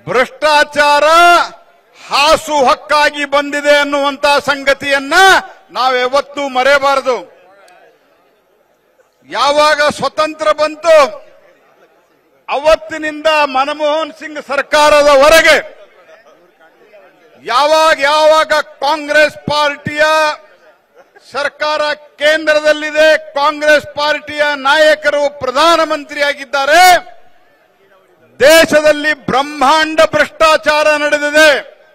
ಭ್ರಷ್ಟಾಚಾರ ಹಾಸು ಹಕ್ಕಾಗಿ ಬಂದಿದೆ ಅನ್ನುವಂತ ಸಂಗತಿಯನ್ನ ನಾವು ಯಾವತ್ತೂ ಮರೆಯಬಾರದು ಯಾವಾಗ ಸ್ವತಂತ್ರ ಬಂತು ಅವತ್ತಿನಿಂದ ಮನಮೋಹನ್ ಸಿಂಗ್ ಸರ್ಕಾರದವರೆಗೆ ಯಾವಾಗ ಯಾವಾಗ ಕಾಂಗ್ರೆಸ್ ಪಾರ್ಟಿಯ ಸರ್ಕಾರ ಕೇಂದ್ರದಲ್ಲಿದೆ ಕಾಂಗ್ರೆಸ್ ಪಾರ್ಟಿಯ ನಾಯಕರು ಪ್ರಧಾನಮಂತ್ರಿಯಾಗಿದ್ದಾರೆ ದೇಶದಲ್ಲಿ ಬ್ರಹ್ಮಾಂಡ ಭ್ರಷ್ಟಾಚಾರ ನಡೆದಿದೆ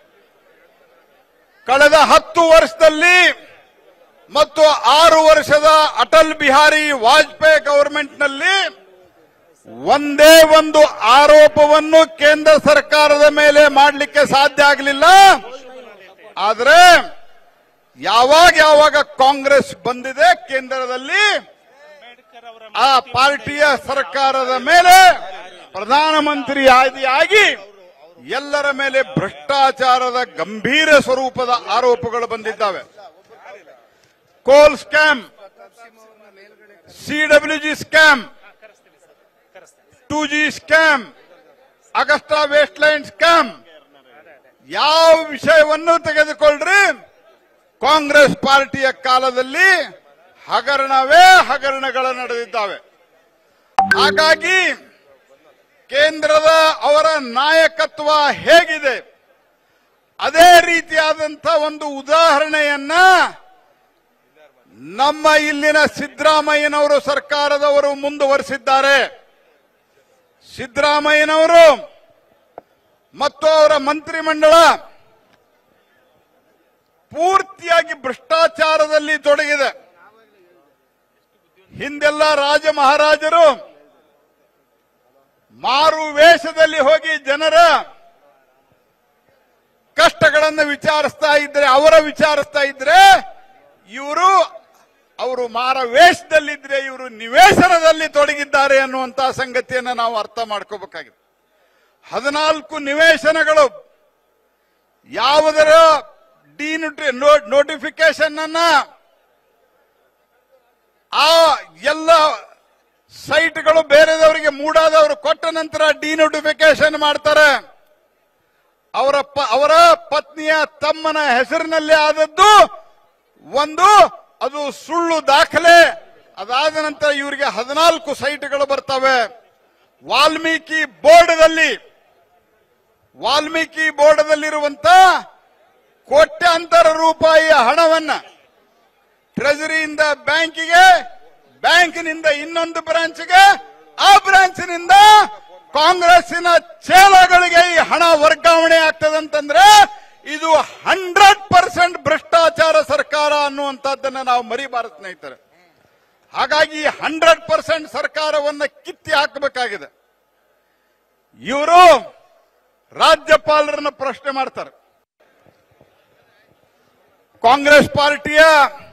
ಕಳೆದ ಹತ್ತು ವರ್ಷದಲ್ಲಿ ಮತ್ತು ಆರು ವರ್ಷದ ಅಟಲ್ ಬಿಹಾರಿ ವಾಜಪೇಯಿ ಗವರ್ಮೆಂಟ್ನಲ್ಲಿ ಒಂದೇ ಒಂದು ಆರೋಪವನ್ನು ಕೇಂದ್ರ ಸರ್ಕಾರದ ಮೇಲೆ ಮಾಡಲಿಕ್ಕೆ ಸಾಧ್ಯ ಆಗಲಿಲ್ಲ ಆದರೆ ಯಾವಾಗ ಯಾವಾಗ ಕಾಂಗ್ರೆಸ್ ಬಂದಿದೆ ಕೇಂದ್ರದಲ್ಲಿ ಆ ಪಾರ್ಟಿಯ ಸರ್ಕಾರದ ಮೇಲೆ ಪ್ರಧಾನಮಂತ್ರಿ ಆದಿಯಾಗಿ ಎಲ್ಲರ ಮೇಲೆ ಭ್ರಷ್ಟಾಚಾರದ ಗಂಭೀರ ಸ್ವರೂಪದ ಆರೋಪಗಳು ಬಂದಿದ್ದಾವೆ coal scam CWG scam two G scam Augusta Westland scam ಯಾವ ವಿಷಯವನ್ನು ತೆಗೆದುಕೊಳ್ಳ್ರಿ ಕಾಂಗ್ರೆಸ್ ಪಾರ್ಟಿಯ ಕಾಲದಲ್ಲಿ ಹಗರಣವೇ ಹಗರಣಗಳು ನಡೆದಿದ್ದಾವೆ ಹಾಗಾಗಿ ಕೇಂದ್ರದ ಅವರ ನಾಯಕತ್ವ ಹೇಗಿದೆ ಅದೇ ರೀತಿಯಾದಂಥ ಒಂದು ಉದಾಹರಣೆಯನ್ನ ನಮ್ಮ ಇಲ್ಲಿನ ಸಿದ್ದರಾಮಯ್ಯನವರು ಸರ್ಕಾರದವರು ಮುಂದುವರಿಸಿದ್ದಾರೆ ಸಿದ್ದರಾಮಯ್ಯನವರು ಮತ್ತು ಅವರ ಮಂತ್ರಿಮಂಡಲ ಪೂರ್ತಿಯಾಗಿ ಭ್ರಷ್ಟಾಚಾರದಲ್ಲಿ ತೊಡಗಿದೆ ಹಿಂದೆಲ್ಲ ರಾಜ ಮಹಾರಾಜರು ಮಾರು ವೇಷದಲ್ಲಿ ಹೋಗಿ ಜನರ ಕಷ್ಟಗಳನ್ನು ವಿಚಾರಿಸ್ತಾ ಇದ್ರೆ ಅವರ ವಿಚಾರಿಸ್ತಾ ಇದ್ರೆ ಇವರು ಅವರು ಮಾರ ವೇಷದಲ್ಲಿದ್ರೆ ಇವರು ನಿವೇಶನದಲ್ಲಿ ತೊಡಗಿದ್ದಾರೆ ಅನ್ನುವಂತ ಸಂಗತಿಯನ್ನು ನಾವು ಅರ್ಥ ಮಾಡ್ಕೋಬೇಕಾಗಿದೆ ಹದಿನಾಲ್ಕು ನಿವೇಶನಗಳು ಯಾವುದರ ಡಿನೋಟಿ ನೋಟಿಫಿಕೇಶನ್ ಅನ್ನ ಆ ಎಲ್ಲ ಸೈಟ್ಗಳು ಬೇರೆದವರಿಗೆ ಮೂಡಾದವರು ಕೊಟ್ಟ ನಂತರ ಡಿನೋಟಿಫಿಕೇಶನ್ ಮಾಡ್ತಾರೆ ಅವರ ಪ- ಅವರ ಪತ್ನಿಯ ತಮ್ಮನ ಹೆಸರಿನಲ್ಲಿ ಆದದ್ದು ಒಂದು ಅದು ಸುಳ್ಳು ದಾಖಲೆ ಅದಾದ ನಂತರ ಇವರಿಗೆ ಹದಿನಾಲ್ಕು ಸೈಟ್ಗಳು ಬರ್ತವೆ ವಾಲ್ಮೀಕಿ ಬೋರ್ಡ್ದಲ್ಲಿ ವಾಲ್ಮೀಕಿ ಬೋರ್ಡ್ದಲ್ಲಿರುವಂತ ಕೋಟ್ಯಾಂತರ ರೂಪಾಯಿಯ ಹಣವನ್ನ ಟ್ರೆಜರಿಯಿಂದ ಬ್ಯಾಂಕಿಗೆ ಬ್ಯಾಂಕಿನಿಂದ ಇನ್ನೊಂದು ಬ್ರಾಂಚ್ಗೆ ಆ ಬ್ರಾಂಚಿನಿಂದ ಕಾಂಗ್ರೆಸ್ಸಿನ ಚೇಲಗಳಿಗೆ ಈ ಹಣ ವರ್ಗಾವಣೆ ಆಗ್ತದಂತಂದ್ರೆ ಇದು ಹಂಡ್ರೆಡ್ ಪರ್ಸೆಂಟ್ ಭ್ರಷ್ಟಾಚಾರ ಸರ್ಕಾರ ಅನ್ನುವಂಥದ್ದನ್ನ ನಾವು ಮರಿಬಾರದು ಸ್ನೇಹಿತರೆ ಹಾಗಾಗಿ ಹಂಡ್ರೆಡ್ ಪರ್ಸೆಂಟ್ ಸರ್ಕಾರವನ್ನ ಕಿತ್ತಿ ಹಾಕಬೇಕಾಗಿದೆ ಇವರು ರಾಜ್ಯಪಾಲರನ್ನ ಪ್ರಶ್ನೆ ಮಾಡ್ತಾರೆ ಕಾಂಗ್ರೆಸ್ ಪಾರ್ಟಿಯ